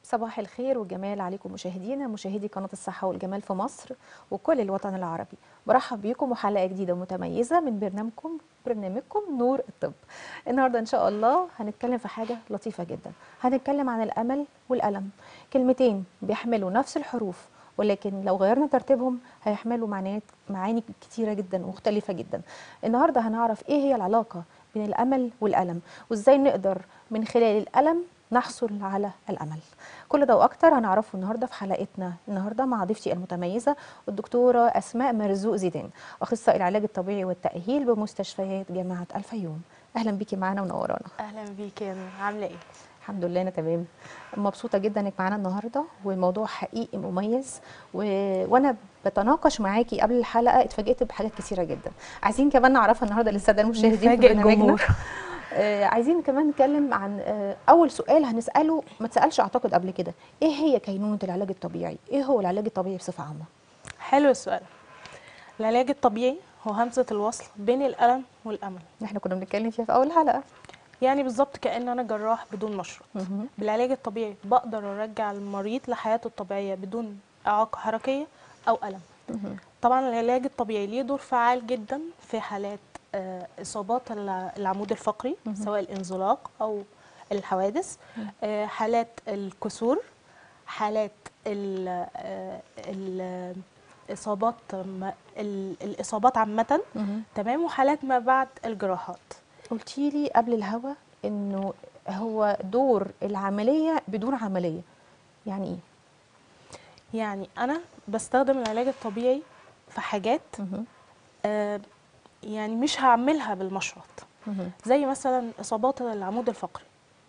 صباح الخير والجمال عليكم مشاهدينا مشاهدي قناة الصحة والجمال في مصر وكل الوطن العربي برحب بيكم وحلقة جديدة متميزة من برنامجكم برنامجكم نور الطب النهاردة إن شاء الله هنتكلم في حاجة لطيفة جدا هنتكلم عن الأمل والألم كلمتين بيحملوا نفس الحروف ولكن لو غيرنا ترتيبهم هيحملوا معنات معاني كتيرة جدا ومختلفة جدا النهاردة هنعرف إيه هي العلاقة بين الأمل والألم وإزاي نقدر من خلال الألم نحصل على الأمل كل ده وأكتر هنعرفه النهاردة في حلقتنا النهاردة مع ضيفتي المتميزة الدكتورة أسماء مرزوق زيدان أخصائي العلاج الطبيعي والتأهيل بمستشفيات جامعة الفيوم أهلا بيكي معانا ونورانا اهلا بيك يا نور عامله ايه الحمد لله أنا تمام مبسوطة جدا إنك معانا النهاردة والموضوع حقيقي مميز و... وأنا بتناقش معاكي قبل الحلقة اتفاجئت بحاجات كثيرة جدا عايزين كمان نعرفها النهاردة للسادة المشاهدين في نفاجئ برنامجنا الجمهور. آه، عايزين كمان نتكلم عن آه، اول سؤال هنساله ما اتسالش اعتقد قبل كده ايه هي كينونه العلاج الطبيعي ايه هو العلاج الطبيعي بصفه عامه حلو السؤال العلاج الطبيعي هو همزه الوصل بين الالم والامل احنا كنا بنتكلم فيها في اول حلقه يعني بالظبط كان انا جراح بدون مشرط مهم. بالعلاج الطبيعي بقدر ارجع المريض لحياته الطبيعيه بدون اعاقه حركيه او الم مهم. طبعا العلاج الطبيعي ليه دور فعال جدا في حالات آه، اصابات الع- العمود الفقري مهم. سواء الانزلاق او الحوادث آه، حالات الكسور حالات ال- آه، ال- الاصابات م- ال- الاصابات عامه مهم. تمام وحالات ما بعد الجراحات قلتي لي قبل الهوا انه هو دور العمليه بدون عمليه يعني ايه يعني انا بستخدم العلاج الطبيعي في حاجات مهم. آه، يعني مش هعملها بالمشرط مهم. زي مثلا اصابات العمود الفقري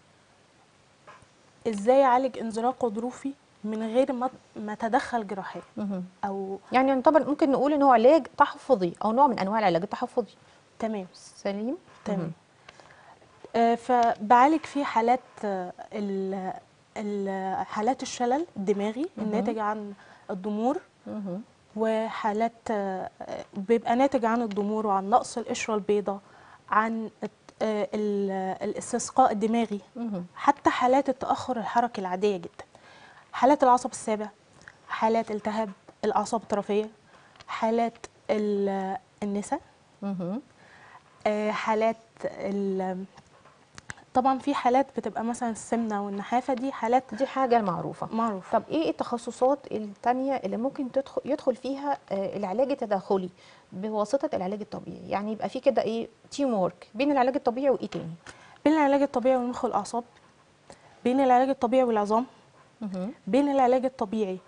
ازاي اعالج انزلاق غضروفي من غير ما ما اتدخل جراحيا مهم. او يعني يعتبر ممكن نقول ان هو علاج تحفظي او نوع من انواع العلاج التحفظي تمام سليم تمام مهم. آه، فبعالج فيه حالات آه، ال- ال- حالات الشلل الدماغي مهم. الناتج عن الضمور مهم. وحالات آه، بيبقى ناتج عن الضمور وعن نقص القشرة البيضاء عن الت- آه، ال- الاستسقاء الدماغي مهم. حتى حالات التأخر الحركي العادية جدا حالات العصب السابع حالات التهاب الأعصاب الطرفية حالات ال- النساء مهم. آه، حالات ال- طبعا في حالات بتبقى مثلا السمنة والنحافة دي حالات دي حاجه معروفه معروفة طب ايه التخصصات التانية اللي ممكن تدخل يدخل فيها آه، العلاج التداخلي بواسطة العلاج الطبيعي يعني يبقى في كده ايه تيم وورك بين العلاج الطبيعي وايه تاني بين العلاج الطبيعي والمخ والأعصاب بين العلاج الطبيعي والعظام بين العلاج الطبيعي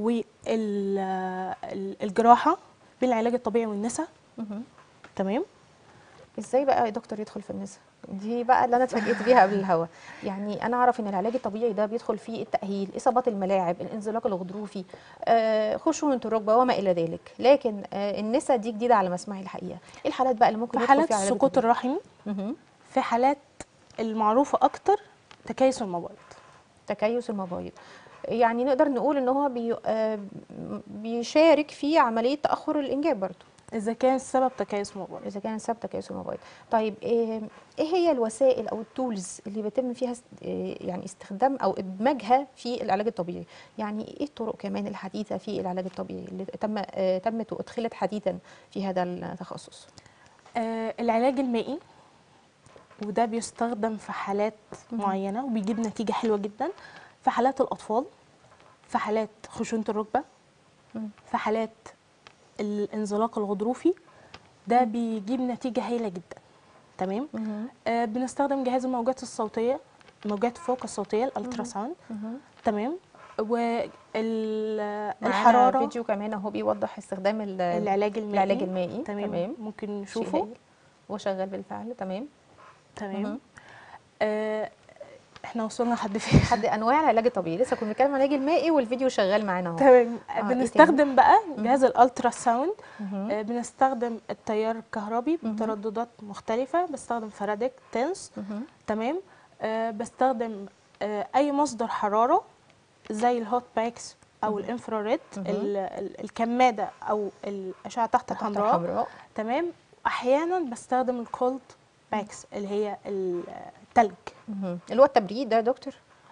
والجراحة بين العلاج الطبيعي والنساء مهم. تمام ازاي بقى يا دكتور يدخل في النساء دي بقى اللي انا اتفاجئت بيها قبل الهوا يعني انا اعرف ان العلاج الطبيعي ده بيدخل فيه التاهيل اصابات الملاعب الانزلاق الغضروفي آه، خشونه الركبه وما الى ذلك لكن آه، النساء دي جديده على مسمعي الحقيقه ايه الحالات بقى اللي ممكن في يدخل حالات فيها العلاج السقوط الطبيعي؟ الرحمي مهم. في حالات المعروفة أكتر تكيس المبيض تكيس المبايض يعني نقدر نقول ان هو بي آه، بيشارك في عمليه تاخر الانجاب برضه إذا كان السبب تكيس مبيض اذا كان سبب تكيس المبايض طيب ايه إيه هي الوسائل او التولز اللي بيتم فيها است- إيه يعني استخدام او ادماجها في العلاج الطبيعي يعني ايه الطرق كمان الحديثه في العلاج الطبيعي اللي تم آه، تمت وادخلت حديثا في هذا التخصص آه العلاج المائي وده بيستخدم في حالات مهم. معينة وبيجيب نتيجة حلوة جدا في حالات الأطفال في حالات خشونة الركبة مم. في حالات الانزلاق الغضروفي ده بيجيب نتيجة هايلة جدا تمام مهم. آه بنستخدم جهاز الموجات الصوتية موجات فوق الصوتية الالترا ساوند مهم. تمام معانا والحرارة فيديو كمان اهو بيوضح استخدام ال- العلاج المائي العلاج المائي تمام, تمام ممكن شيء نشوفه هايل. وشغال بالفعل تمام تمام مهم. آه احنا وصلنا لحد فين حد انواع العلاج الطبيعي لسه كنا بنتكلم عن العلاج المائي والفيديو شغال معانا اهو تمام إيه بنستخدم بقى جهاز الالترا ساوند مهم. آه، بنستخدم التيار الكهربي مهم. بترددات مختلفة بستخدم فاراديك تنس مهم. تمام آه، بستخدم آه، اي مصدر حرارة زي الهوت باكس او الانفراريد مهم. ال- ال- الكمادة او الاشعة تحت تحت الحمراء الحمراء تمام احيانا بستخدم الكولد باكس اللي هي التلج مهم. اللي هو التبريد ده يا دكتور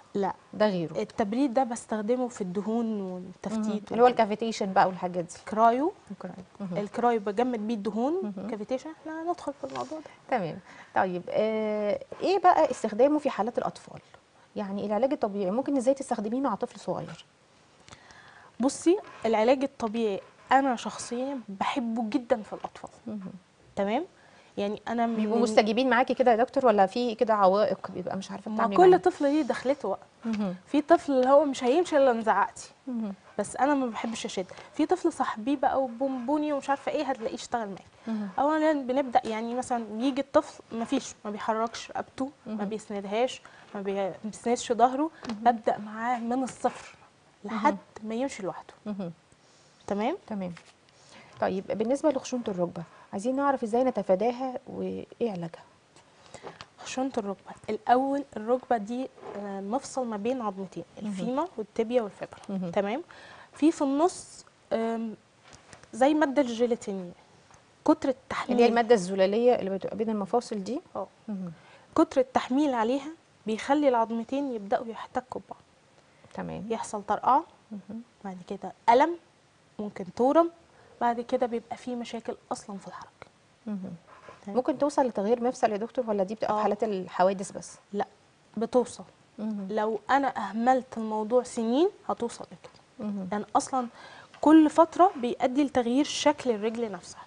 لا ده غيره التبريد ده بستخدمه في الدهون والتفتيت اللي هو الكافيتيشن بقى والحاجات دي الكرايو مهم. الكرايو بجمد بيه الدهون مهم. كافيتيشن احنا هندخل في الموضوع ده تمام طيب آه ايه بقى استخدامه في حالات الاطفال يعني العلاج الطبيعي ممكن ازاي تستخدميه مع طفل صغير بصي العلاج الطبيعي انا شخصيا بحبه جدا في الاطفال تمام يعني انا من بيبقوا مستجيبين معاكي كده يا دكتور ولا في كده عوائق بيبقى مش عارفه ما تعملي كل معاه؟ طفل ليه دخلته بقى مهم. في طفل اللي هو مش هيمشي الا لما زعقتي مهم. بس انا ما بحبش اشد في طفل صاحبيه بقى وبونبوني ومش عارفه ايه هتلاقيه اشتغل معاك مهم. اولا بنبدا يعني مثلا يجي الطفل ما فيش ما بيحركش رقبته ما مهم. بيسندهاش ما بي- بيسندش ظهره ببدا معاه من الصفر لحد ما يمشي لوحده مهم. تمام تمام طيب بالنسبه لخشونه الركبه عايزين نعرف ازاي نتفاداها وايه علاجها خشونه الركبه الاول الركبه دي آه، مفصل ما بين عظمتين الفيمر والتibia والفيبر مهم. تمام في في النص آم، زي ماده الجيلاتينيه كتر التحميل اللي هي الماده الزلاليه اللي بتبقى بين المفاصل دي اه مهم. كتر التحميل عليها بيخلي العظمتين يبداوا يحتكوا ببعض تمام يحصل طرقعه مهم. بعد كده الم ممكن تورم بعد كده بيبقى في مشاكل اصلا في الحركه مهم. تمام. ممكن توصل لتغيير مفصل يا دكتور ولا دي بتبقى في آه. حالات الحوادث بس لا بتوصل مهم. لو انا اهملت الموضوع سنين هتوصل لكده مهم. لان اصلا كل فتره بيؤدي لتغيير شكل الرجل نفسها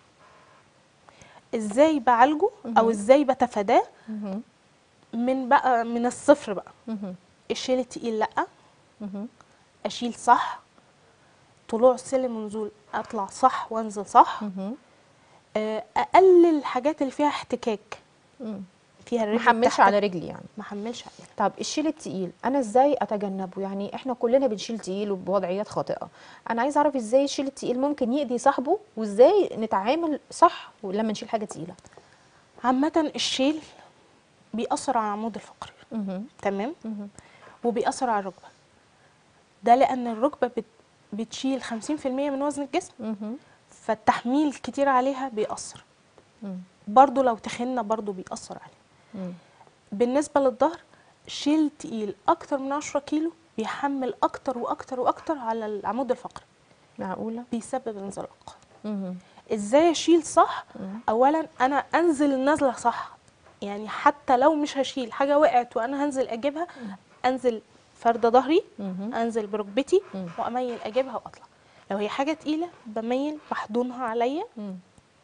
ازاي بعالجه او مهم. ازاي بتفاداه مهم. من بقى من الصفر بقى مهم. الشيل التقيل لا مهم. اشيل صح طلوع سلم ونزول اطلع صح وانزل صح مهم. آه، اقلل الحاجات اللي فيها احتكاك مم. فيها الرجل ما حملش تحت- على رجلي يعني ما حملش عليها طب الشيل التقيل انا ازاي اتجنبه يعني احنا كلنا بنشيل تقيل وبوضعيات خاطئه انا عايزه اعرف ازاي الشيل التقيل ممكن يأذي صاحبه وازاي نتعامل صح لما نشيل حاجه تقيله عامه الشيل بيأثر على العمود الفقري مهم. تمام مهم. وبيأثر على الركبه ده لان الركبه بت بتشيل 50% من وزن الجسم مهم. فالتحميل كتير عليها بيأثر مم. برضو لو تخنا برضو بيأثر عليها مم. بالنسبه للظهر شيل تقيل اكتر من 10 كيلو بيحمل اكتر واكتر واكتر على العمود الفقري معقوله بيسبب انزلاق مهم. ازاي اشيل صح مم. اولا انا انزل النزله صح يعني حتى لو مش هشيل حاجه وقعت وانا هنزل اجيبها انزل فرده ظهري مهم. انزل بركبتي مم. واميل اجيبها واطلع لو هي حاجه تقيله بميل بحضنها عليا مم.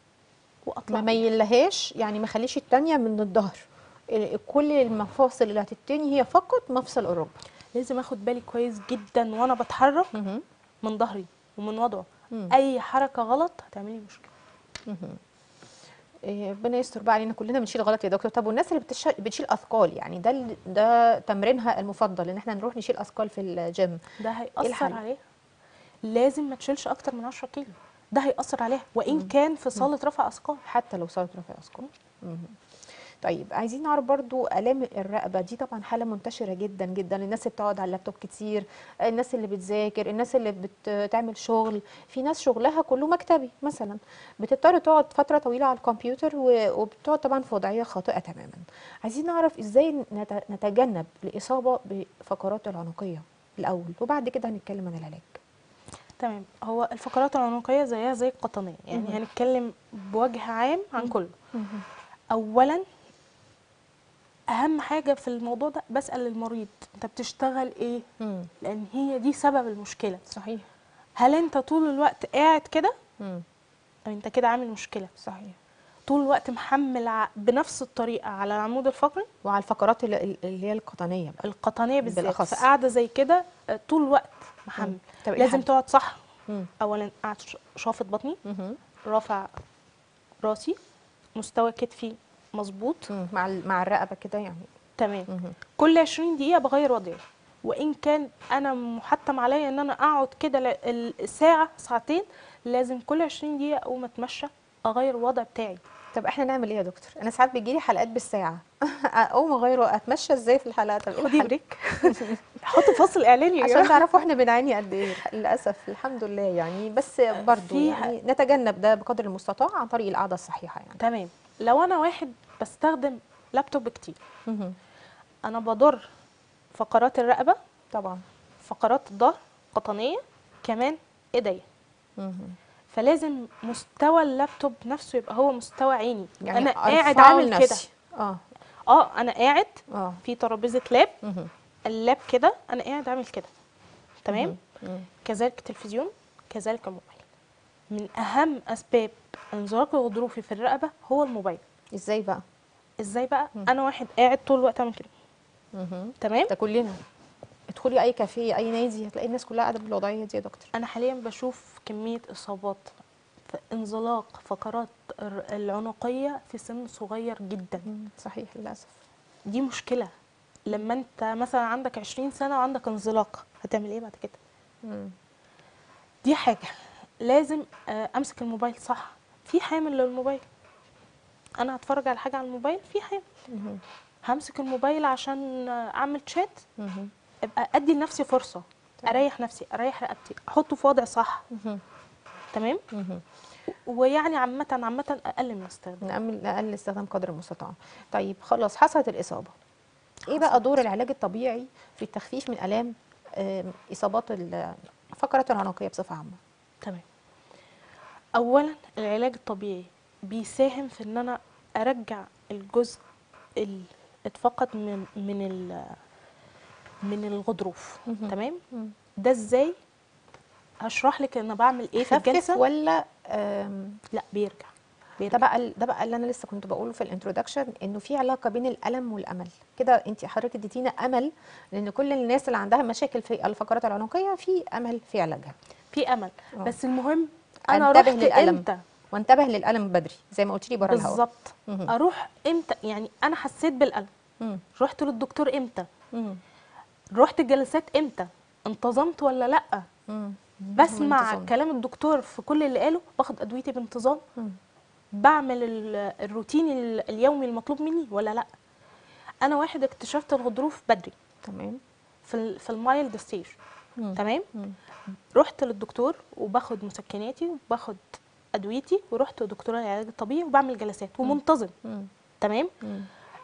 واطلع ما ميلهاش يعني ما خليش التانية من الظهر ال- كل المفاصل اللي هتتني هي فقط مفصل الركبه لازم اخد بالي كويس جدا وانا بتحرك مهم. من ظهري ومن وضعه مم. اي حركه غلط هتعملي مشكله مهم. إيه، ربنا يستر بقى علينا كلنا بنشيل غلط يا دكتور طب والناس اللي بتش... بتشيل اثقال يعني ده ال- ده تمرينها المفضل ان احنا نروح نشيل اثقال في الجيم ده هيأثر الحل؟ عليها لازم ما تشيلش اكتر من 10 كيلو ده هيأثر عليها وان كان في صاله رفع اثقال حتى لو صارت رفع اثقال مهم. طيب عايزين نعرف برضو الام الرقبه دي طبعا حاله منتشره جدا جدا الناس اللي بتقعد على اللابتوب كتير الناس اللي بتذاكر الناس اللي بتعمل شغل في ناس شغلها كله مكتبي مثلا بتضطر تقعد فتره طويله على الكمبيوتر و- وبتقعد طبعا في وضعيه خاطئه تماما عايزين نعرف ازاي نت- نتجنب الاصابه بفقرات العنقيه الاول وبعد كده هنتكلم عن العلاج تمام هو الفقرات العنقيه زيها زي القطنيه يعني مهم. هنتكلم بوجه عام عن كله اولا اهم حاجه في الموضوع ده بسال المريض انت بتشتغل ايه مم. لان هي دي سبب المشكله صحيح هل انت طول الوقت قاعد كده مم. او انت كده عامل مشكله صحيح طول الوقت محمل ع- بنفس الطريقه على العمود الفقري وعلى الفقرات اللي اللي هي القطنيه بقى القطنيه بالذات بالأخص. في قاعده زي كده آه، طول الوقت محمل طب إيه لازم الحل؟ تقعد صح مم. اولا قاعد ش- شافط بطني مهم. رافع راسي مستوى كتفي مظبوط مم. مع ال- مع الرقبه كده يعني تمام مهم. كل 20 دقيقه بغير وضعي وان كان انا محتم عليا ان انا اقعد كده ل- ال- ساعه ساعتين لازم كل 20 دقيقه اقوم اتمشى اغير الوضع بتاعي طب احنا نعمل ايه يا دكتور انا ساعات بيجي لي حلقات بالساعه اقوم اغير اتمشى ازاي في الحلقات طب إيه خدي الحل؟ بريك حطي فاصل اعلاني يا عشان جماعه تعرفوا احنا بنعاني قد ايه للاسف الحمد لله يعني بس برضو في- يعني نتجنب ده بقدر المستطاع عن طريق القعده الصحيحه يعني تمام لو انا واحد بستخدم لابتوب كتير مهم. انا بضر فقرات الرقبه طبعا فقرات الظهر قطنيه كمان ايديا مهم. فلازم مستوى اللابتوب نفسه يبقى هو مستوى عيني يعني انا قاعد أرفعه عامل كده لنفسي. اه اه انا قاعد اه في ترابيزه لاب مهم. اللاب كده انا قاعد عامل كده تمام مم. كذلك التلفزيون كذلك الموبايل من اهم اسباب انزلاق الغضروفي في الرقبه هو الموبايل ازاي بقى ازاي بقى انا واحد قاعد طول الوقت اعمل كده مهم. تمام ده كلنا ادخلي اي كافيه اي نادي هتلاقي الناس كلها قاعده بالوضعيه دي يا دكتور انا حاليا بشوف كميه اصابات في انزلاق فقرات الر- العنقيه في سن صغير جدا مم. صحيح للاسف دي مشكله لما انت مثلا عندك 20 سنه وعندك انزلاق هتعمل ايه بعد كده مم. دي حاجه لازم آه، امسك الموبايل صح في حامل للموبايل انا هتفرج على حاجه على الموبايل في حامل مهم. همسك الموبايل عشان آه، اعمل شات مهم. ابقى ادي لنفسي فرصه تمام. اريح نفسي اريح رقبتي احطه في وضع صح مهم. تمام مهم. ويعني عامه عامه اقل من الاستخدام نقلل نقلل الاستخدام قدر المستطاع طيب خلاص حصلت الاصابه ايه بقى حصلت. دور العلاج الطبيعي في التخفيف من الام آم، اصابات ال- الفقرات العنقيه بصفه عامه تمام اولا العلاج الطبيعي بيساهم في ان انا ارجع الجزء اللي اتفقد من من ال من الغضروف مهم. تمام مم. ده ازاي هشرح لك انا بعمل ايه في خفف الجلسه ولا آم، لا بيرجع ده بيرجع بقى ال- ده بقى اللي انا لسه كنت بقوله في الانترودكشن انه في علاقه بين الالم والامل كده انت حضرتك اديتينا امل لان كل الناس اللي عندها مشاكل في الفقرات العنقيه في امل في علاجها في امل آه. بس المهم انا انتبه رحت للألم. امتى وانتبه للالم بدري زي ما قلت لي بره الهواء بالظبط مهم. اروح امتى يعني انا حسيت بالالم مم. رحت للدكتور امتى مم. رحت جلسات امتى انتظمت ولا لا مم. بسمع الانتظام. كلام الدكتور في كل اللي قاله باخد ادويتي بانتظام مم. بعمل ال- الروتين ال- اليومي المطلوب مني ولا لا انا واحد اكتشفت الغضروف بدري تمام في ال- في المايلد ستيج مم. تمام مم. رحت للدكتور وباخد مسكناتي وباخد ادويتي ورحت لدكتور العلاج الطبيعي وبعمل جلسات ومنتظم مم. تمام مم.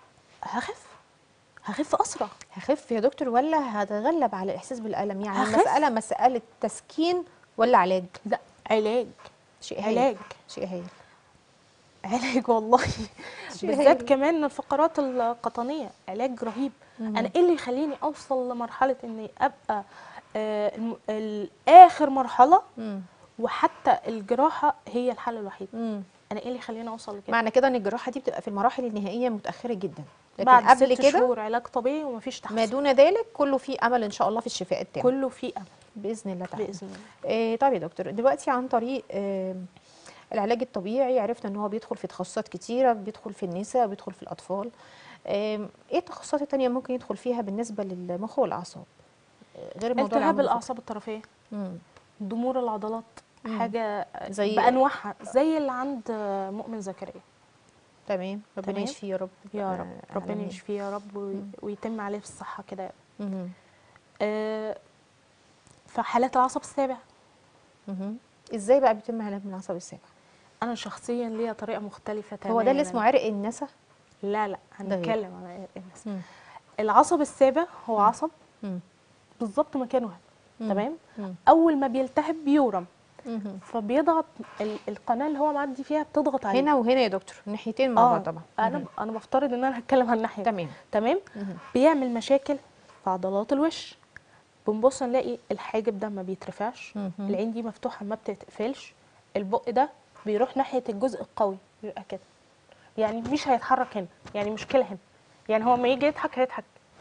هخف هخف اسرع هخف يا دكتور ولا هتغلب على الاحساس بالالم يعني هخف. المساله مساله تسكين ولا علاج لا علاج شيء هايل علاج شيء هايل علاج والله شيء بالذات هايل. كمان الفقرات القطنيه علاج رهيب مم. انا ايه اللي يخليني اوصل لمرحله اني ابقى آه، الم- ال- اخر مرحله مم. وحتى الجراحه هي الحل الوحيد مم. انا ايه اللي يخليني اوصل لكده معنى كده ان الجراحه دي بتبقى في المراحل النهائيه متاخره جدا لكن بعد قبل ست كده شهور علاج طبيعي ومفيش ما تحسن دون ذلك كله فيه امل ان شاء الله في الشفاء التام كله فيه امل باذن الله تعالى باذن الله إيه طيب يا دكتور دلوقتي عن طريق آه العلاج الطبيعي عرفنا ان هو بيدخل في تخصصات كتيره بيدخل في النساء بيدخل في الاطفال آم، ايه التخصصات التانية ممكن يدخل فيها بالنسبه للمخ والاعصاب آه، غير موضوع التهاب العمود الفقري؟ الاعصاب الطرفيه مم. ضمور العضلات مم. حاجه زي- بانواعها زي اللي عند مؤمن زكريا تمام ربنا تمام. يشفيه يا رب يا آه، رب ربنا آمين. يشفيه يا رب وي- ويتم عليه في الصحه كده مهم. آه، فحالات العصب السابع مهم. ازاي بقى بيتم علاج من العصب السابع انا شخصيا ليا طريقه مختلفه تماما هو ده اللي اسمه عرق النسا لا لا ده غير. هنتكلم عن الناس مم. العصب السابع هو عصب مم. بالظبط مكانه هنا مم. تمام مم. اول ما بيلتهب بيورم مهم. فبيضغط ال- القناه اللي هو معدي فيها بتضغط عليه هنا وهنا يا دكتور الناحيتين مع بعض طبعا انا مهم. انا بفترض ان انا هتكلم عن الناحيه دي. تمام تمام مهم. بيعمل مشاكل في عضلات الوش بنبص نلاقي الحاجب ده ما بيترفعش مهم. العين دي مفتوحه ما بتتقفلش البق ده بيروح ناحيه الجزء القوي بيبقى كده يعني مش هيتحرك هنا يعني مشكله هنا يعني هو لما يجي يضحك هيضحك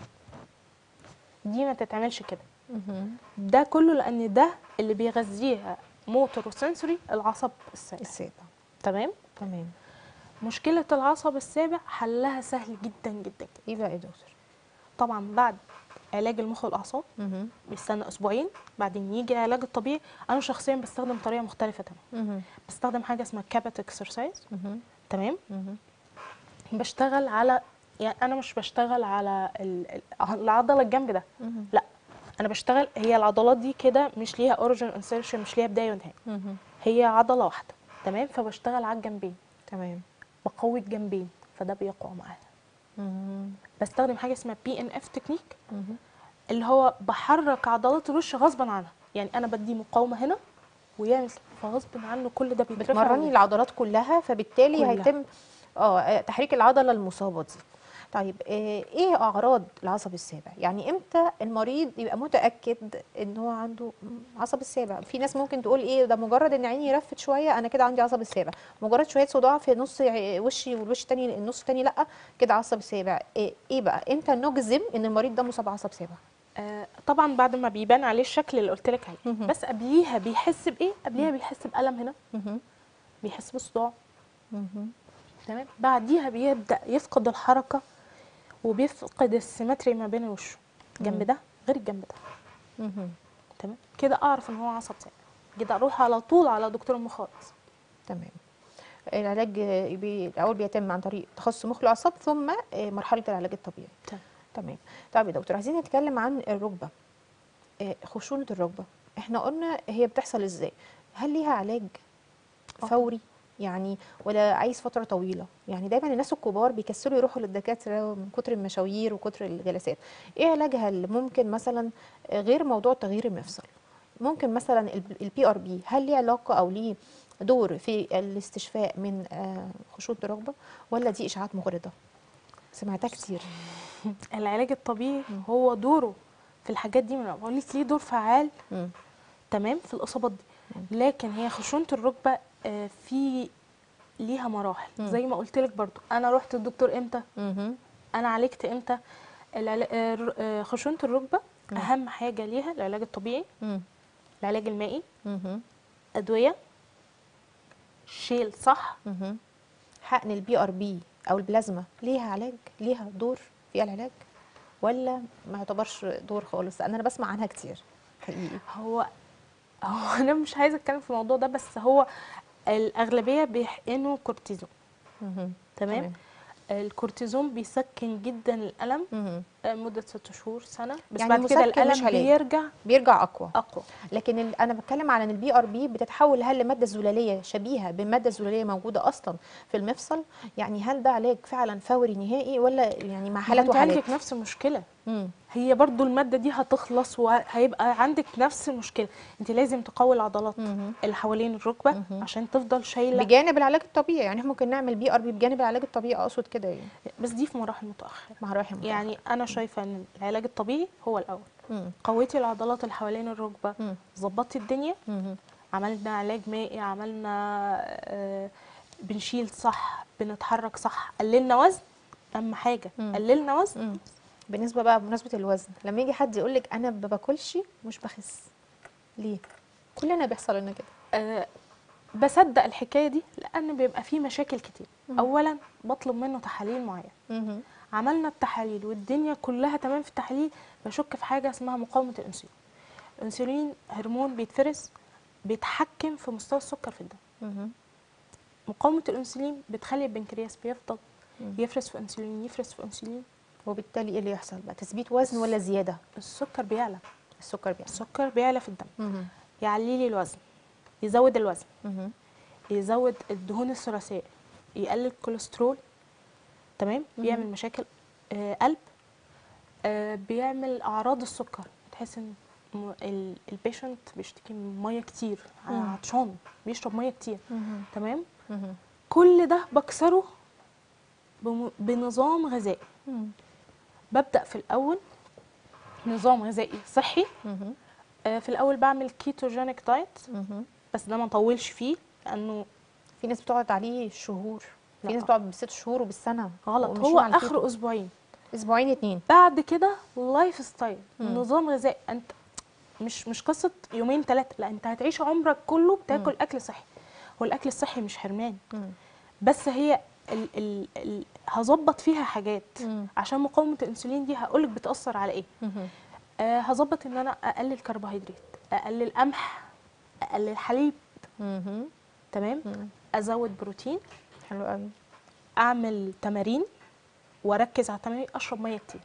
دي ما تتعملش كده مهم. ده كله لان ده اللي بيغذيها موتور وسنسوري العصب السابع السابع تمام تمام مشكله العصب السابع حلها سهل جدا جدا جدا ايه بقى يا دكتور طبعا بعد علاج المخ والاعصاب مهم. بيستنى اسبوعين بعدين يجي العلاج الطبيعي انا شخصيا بستخدم طريقه مختلفه تماما مهم. بستخدم حاجه اسمها كابت اكسرسايز مهم. تمام مهم. بشتغل على يعني انا مش بشتغل على ال- ال- العضله الجنب ده مهم. لا انا بشتغل هي العضلات دي كده مش ليها اوريجن انسيرشن مش ليها بدايه ونهايه مهم. هي عضله واحده تمام فبشتغل على الجنبين تمام بقوي الجنبين فده بيقوى معايا مهم. بستخدم حاجه اسمها بي ان اف تكنيك مهم. اللي هو بحرك عضلات الوش غصبا عنها يعني انا بدي مقاومه هنا ويعمل فغصب عنه كل ده بيترفع بتمرني وبيت- العضلات كلها فبالتالي كلها. هيتم اه تحريك العضله المصابه دي طيب آه، ايه اعراض العصب السابع يعني امتى المريض يبقى متاكد ان هو عنده عصب السابع في ناس ممكن تقول ايه ده مجرد ان عيني رفت شويه انا كده عندي عصب السابع مجرد شويه صداع في نص ع- وشي والوش التاني النص التاني لا كده عصب سابع ايه, إيه بقى امتى نجزم ان المريض ده مصاب عصب سابع آه طبعا بعد ما بيبان عليه الشكل اللي قلت لك عليه مهم. بس قبليها بيحس بايه قبليها بيحس بالم هنا مهم. بيحس بصداع مهم. تمام بعديها بيبدا يفقد الحركه وبيفقد السيمتري ما بين وشه الجنب ده غير الجنب ده مهم. تمام كده اعرف ان هو عصب سابع كده اروح على طول على دكتور المخاط تمام العلاج آه، بي- الاول بيتم عن طريق تخصص مخ واعصاب ثم آه، مرحله العلاج الطبيعي تمام. تمام طيب يا دكتور عايزين نتكلم عن الركبه آه، خشونه الركبه احنا قلنا هي بتحصل ازاي هل ليها علاج آه. فوري يعني ولا عايز فتره طويله يعني دايما الناس الكبار بيكسلوا يروحوا للدكاتره من كتر المشاوير وكتر الجلسات ايه علاجها اللي ممكن مثلا آه، غير موضوع تغيير المفصل ممكن مثلا البي ار بي هل ليه علاقه او ليه دور في الاستشفاء من آه، خشونه الركبه ولا دي اشاعات مغرضه سمعتها كتير العلاج الطبيعي هو دوره في الحاجات دي من بقول لك ليه دور فعال مم. تمام في الاصابات دي لكن هي خشونه الركبه آه، في ليها مراحل مم. زي ما قلت لك برضو انا رحت الدكتور امتى مهم. انا عالجت امتى العلا- آه، الر- آه، خشونه الركبه مم. اهم حاجه ليها العلاج الطبيعي مم. العلاج المائي مهم. ادويه شيل صح مهم. حقن البي ار بي او البلازما ليها علاج ليها دور في العلاج ولا ما يعتبرش دور خالص انا انا بسمع عنها كتير حقيقي هو هو انا مش عايزه اتكلم في الموضوع ده بس هو الاغلبيه بيحقنوا كورتيزون مهم. تمام الكورتيزون بيسكن جدا الالم مهم. آه، مده ست شهور سنه بس يعني بعد كده مسكن مش الالم علاج. بيرجع بيرجع اقوى اقوى لكن ال- انا بتكلم على ان البي ار بي بتتحول هل لماده زلاليه شبيهه بالماده الزلاليه موجوده اصلا في المفصل يعني هل ده علاج فعلا فوري نهائي ولا يعني مع حالات انت وحالات عندك نفس المشكله مم. هي برضو الماده دي هتخلص وهيبقى عندك نفس المشكله انت لازم تقوي العضلات مهم. اللي حوالين الركبه مهم. عشان تفضل شايله بجانب العلاج الطبيعي يعني احنا ممكن نعمل بي ار بي بجانب العلاج الطبيعي اقصد كده يعني بس دي في مراحل متاخره مع راحل يعني انا شايفه ان العلاج الطبيعي هو الاول مم. قويتي العضلات اللي حوالين الركبه مم. ظبطتي الدنيا مم. عملنا علاج مائي عملنا آه، بنشيل صح بنتحرك صح قللنا وزن اهم حاجه مم. قللنا وزن مم. بالنسبه بقى بمناسبه الوزن لما يجي حد يقول لك انا ما باكلش مش بخس ليه كلنا بيحصل لنا كده آه، بصدق الحكايه دي لان بيبقى فيه مشاكل كتير مم. اولا بطلب منه تحاليل معينه مهم. عملنا التحاليل والدنيا كلها تمام في التحاليل بشك في حاجه اسمها مقاومه الانسولين الانسولين هرمون بيتفرز بيتحكم في مستوى السكر في الدم مهم. مقاومه الانسولين بتخلي البنكرياس بيفضل مم. يفرز في انسولين يفرز في انسولين وبالتالي ايه اللي يحصل بقى تثبيت وزن ولا زياده السكر بيعلى السكر بيعمل السكر بيعلى في الدم مهم. يعلي لي الوزن يزود الوزن مهم. يزود الدهون الثلاثيه يقلل الكوليسترول تمام مهم. بيعمل مشاكل آه قلب آه بيعمل اعراض السكر تحس ان م- ال- البيشنت بيشتكي من ميه كتير مم. عطشان بيشرب ميه كتير مهم. تمام مهم. كل ده بكسره بم- بنظام غذائي مم. ببدا في الاول نظام غذائي صحي مهم. آه، في الاول بعمل كيتوجينيك دايت مهم. بس ده ما نطولش فيه لانه في ناس بتقعد عليه شهور في لا. ناس بتقعد بالست شهور وبالسنه غلط وماشيين هو على اخره الكيتو. اسبوعين اسبوعين اتنين بعد كده لايف ستايل مم. نظام غذائي انت مش مش قصه يومين ثلاثه لا انت هتعيش عمرك كله بتاكل اكل صحي هو الاكل الصحي مش حرمان مم. بس هي ال ال ال هظبط فيها حاجات مم. عشان مقاومه الانسولين دي هقولك بتاثر على ايه مهم. آه هظبط ان انا اقلل كربوهيدرات اقلل قمح اقلل حليب مهم. تمام مم. ازود بروتين حلو قوي اعمل تمارين واركز على التمارين اشرب ميه كتير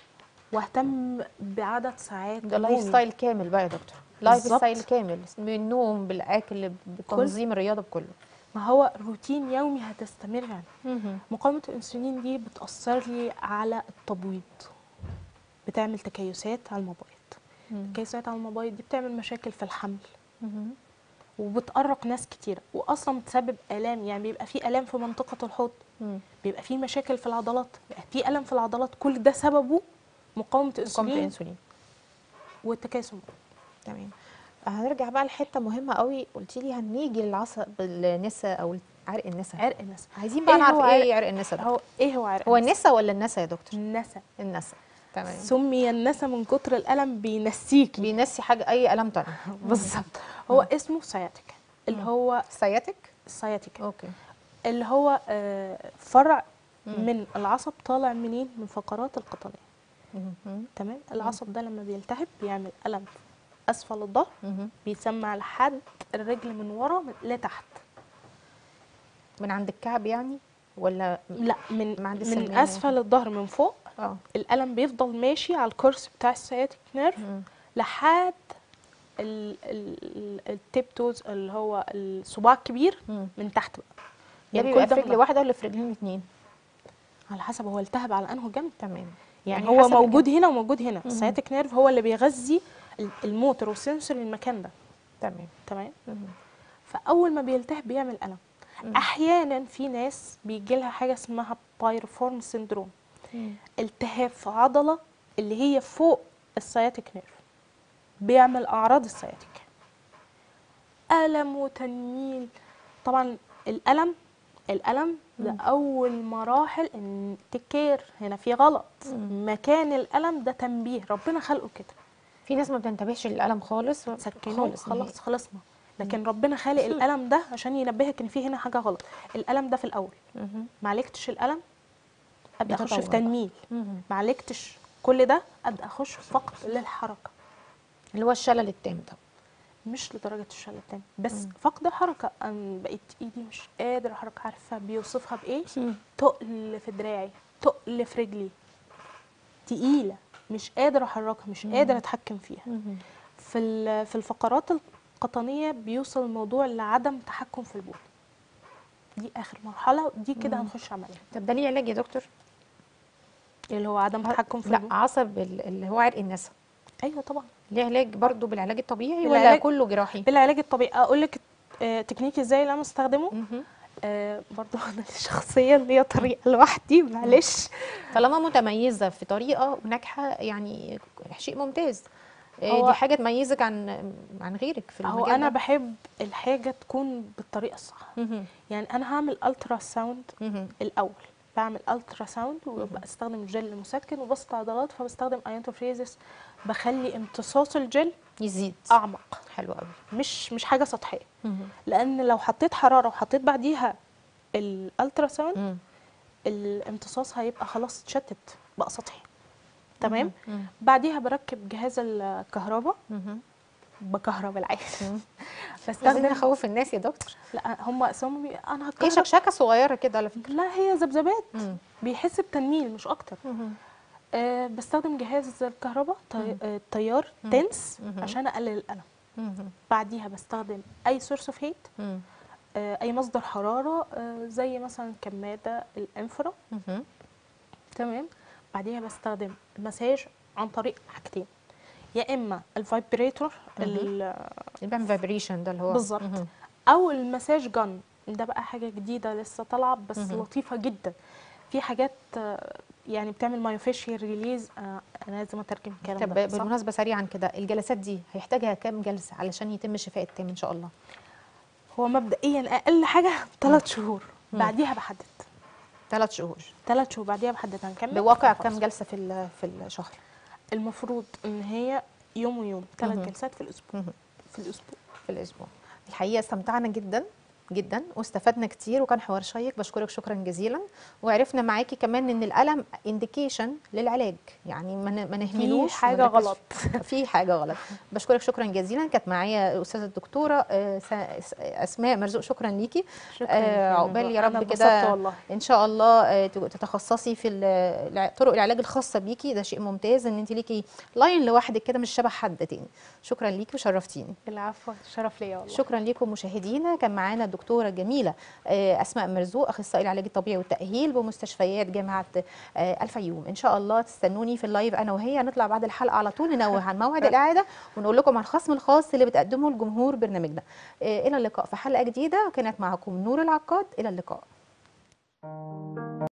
واهتم بعدد ساعات ده لايف نومي. ستايل كامل بقى يا دكتور لايف بالظبط. ستايل كامل من النوم بالاكل بتنظيم الرياضه بكله ما هو روتين يومي هتستمر يعني مهم. مقاومه الانسولين دي بتاثر لي على التبويض بتعمل تكيسات على المبايض مم. التكيسات على المبايض دي بتعمل مشاكل في الحمل مهم. وبتقرق ناس كتيرة واصلا بتسبب الام يعني بيبقى في الام في منطقه الحوض مم. بيبقى في مشاكل في العضلات بيبقى في الم في العضلات كل ده سببه مقاومه مقاومة الانسولين الانسولين والتكاسل تمام هنرجع بقى لحته مهمه قوي قلتي لي هنيجي للعصب النساء او عرق النساء عرق النسا عايزين بقى إيه نعرف هو ايه عرق النساء ده هو ايه هو عرق هو النسا ولا النسا يا دكتور النسا النسا تمام سمي النسا من كتر الالم بينسيكي بينسي حاجه اي الم تاني بالظبط هو اسمه سياتيك اللي هو سياتيك السياتيك اوكي اللي هو آه، فرع مم. من العصب طالع منين من فقرات القطنيه مهم. تمام العصب ده لما بيلتهب بيعمل الم اسفل الظهر مهم. بيسمع لحد الرجل من ورا من- لتحت من عند الكعب يعني ولا لا من ما عندي من سمانة. اسفل الظهر من فوق اه الالم بيفضل ماشي على الكرسي بتاع السياتيك نيرف مم. لحد ال- ال- التيب توز اللي هو الصباع الكبير مم. من تحت بقى ده يعني بيبقى كل في ده رجل واحده ولا في رجلين الاثنين على حسب هو التهب على انه جنب تمام يعني, يعني هو حسب موجود هنا وموجود هنا مم. السياتيك نيرف هو اللي بيغذي ال- الموتور والسنسور للمكان ده تمام تمام مهم. فاول ما بيلتهب بيعمل الم مم. احيانا في ناس بيجي لها حاجه اسمها بايرفورم سيندروم مم. التهاب في عضله اللي هي فوق السياتيك نيرف بيعمل اعراض السياتيك الم وتنميل طبعا الالم الالم ده مم. اول مراحل ان تكير هنا في غلط مم. مكان الالم ده تنبيه ربنا خلقه كده في ناس ما بتنتبهش للالم خالص سكنوه خالص خلاص نهائي. خلصنا لكن ربنا خالق الالم ده عشان ينبهك ان في هنا حاجه غلط الالم ده في الاول مهم. ما عالجتش الالم ابدا اخش في بيتطور بقى. تنميل مهم. ما عالجتش كل ده ابدا اخش في فقد للحركه اللي هو الشلل التام ده مش لدرجه الشلل التاني بس مم. فقد الحركه انا بقيت ايدي مش قادره احرك عارفه بيوصفها بايه مم. تقل في دراعي تقل في رجلي تقيله مش قادره احركها مش قادره اتحكم فيها مهم. في ال- في الفقرات القطنيه بيوصل الموضوع لعدم تحكم في البول دي اخر مرحله دي كده مم. هنخش عمليه طب ده ليه علاج يا دكتور؟ اللي هو عدم تحكم في لا البول عصب ال- اللي هو عرق النسا ايوه طبعا ليه علاج برضو بالعلاج الطبيعي ولا بالعلاج- كله جراحي؟ بالعلاج الطبيعي اقول لك آه، تكنيك ازاي اللي انا بستخدمه مهم. آه برضو انا شخصيا ليا طريقه لوحدي معلش طالما متميزه في طريقه وناجحه يعني شيء ممتاز إيه هو- دي حاجه تميزك عن عن غيرك في هو المجال انا ده. بحب الحاجه تكون بالطريقه الصح مهم. يعني انا هعمل الترا ساوند مهم. الاول بعمل الترا ساوند وبستخدم جل مسكن وبسط عضلات فبستخدم ايونتوفريزس بخلي امتصاص الجل يزيد اعمق حلو قوي مش مش حاجه سطحيه مهم. لان لو حطيت حراره وحطيت بعديها الالترا ساوند مم. الامتصاص هيبقى خلاص اتشتت بقى سطحي تمام مم. بعديها بركب جهاز الكهرباء مهم. بكهرب العادي مم. عايزين بستخدم نخوف الناس يا دكتور لا هم اسمهم بي- انا هي هكهرب شكشكه صغيره كده على فكره لا هي ذبذبات مم. بيحس بتنميل مش اكتر مهم. أه بستخدم جهاز الكهرباء مم. طي... آه، تيار مم. تنس مهم. عشان اقلل الالم مهم. بعديها بستخدم اي سورس اوف هيت مم. اي مصدر حراره آه، زي مثلا كماده الانفرا مهم. تمام بعديها بستخدم مساج عن طريق حاجتين يا اما الفايبريتور ال- اللي بيعمل فايبريشن ده اللي هو بالظبط. مهم. او المساج جن ده بقى حاجه جديده لسه طالعه بس مهم. لطيفه جدا في حاجات آه، يعني بتعمل مايوفيشيال ريليز انا لازم اترجم الكلام طب ده صح؟ بالمناسبه سريعا كده الجلسات دي هيحتاجها كام جلسه علشان يتم الشفاء التام ان شاء الله هو مبدئيا اقل حاجه ثلاث شهور مم. بعديها بحدد ثلاث شهور ثلاث شهور بعديها بحدد هنكمل بواقع خلاص. كام جلسه في ال- في الشهر المفروض ان هي يوم ويوم ثلاث مهم. جلسات في الاسبوع مهم. في الاسبوع في الاسبوع الحقيقه استمتعنا جدا جدا واستفدنا كتير وكان حوار شيق بشكرك شكرا جزيلا وعرفنا معاكي كمان ان الالم انديكيشن للعلاج يعني ما ن- ما نهملوش حاجة ونركز غلط. في حاجه غلط بشكرك شكرا جزيلا كانت معايا الاستاذه الدكتوره آه، س- اسماء مرزوق شكرا ليكي شكرا آه، جزيلا. عقبال يا أنا رب اتبسطت كده والله ان شاء الله آه، ت- تتخصصي في ال- الع- طرق العلاج الخاصه بيكي ده شيء ممتاز ان انت ليكي لاين لوحدك كده مش شبه حد تاني شكرا ليكي وشرفتيني العفو شرف ليا والله شكرا لكم مشاهدينا كان معانا الدكتور الدكتوره الجميله آه، اسماء مرزوق اخصائي العلاج الطبيعي والتاهيل بمستشفيات جامعه آه، الفيوم ان شاء الله تستنوني في اللايف انا وهي نطلع بعد الحلقه على طول ننوه عن موعد الاعاده ونقول لكم عن الخصم الخاص اللي بتقدمه لجمهور برنامجنا آه، الى اللقاء في حلقه جديده كانت معكم نور العقاد الى اللقاء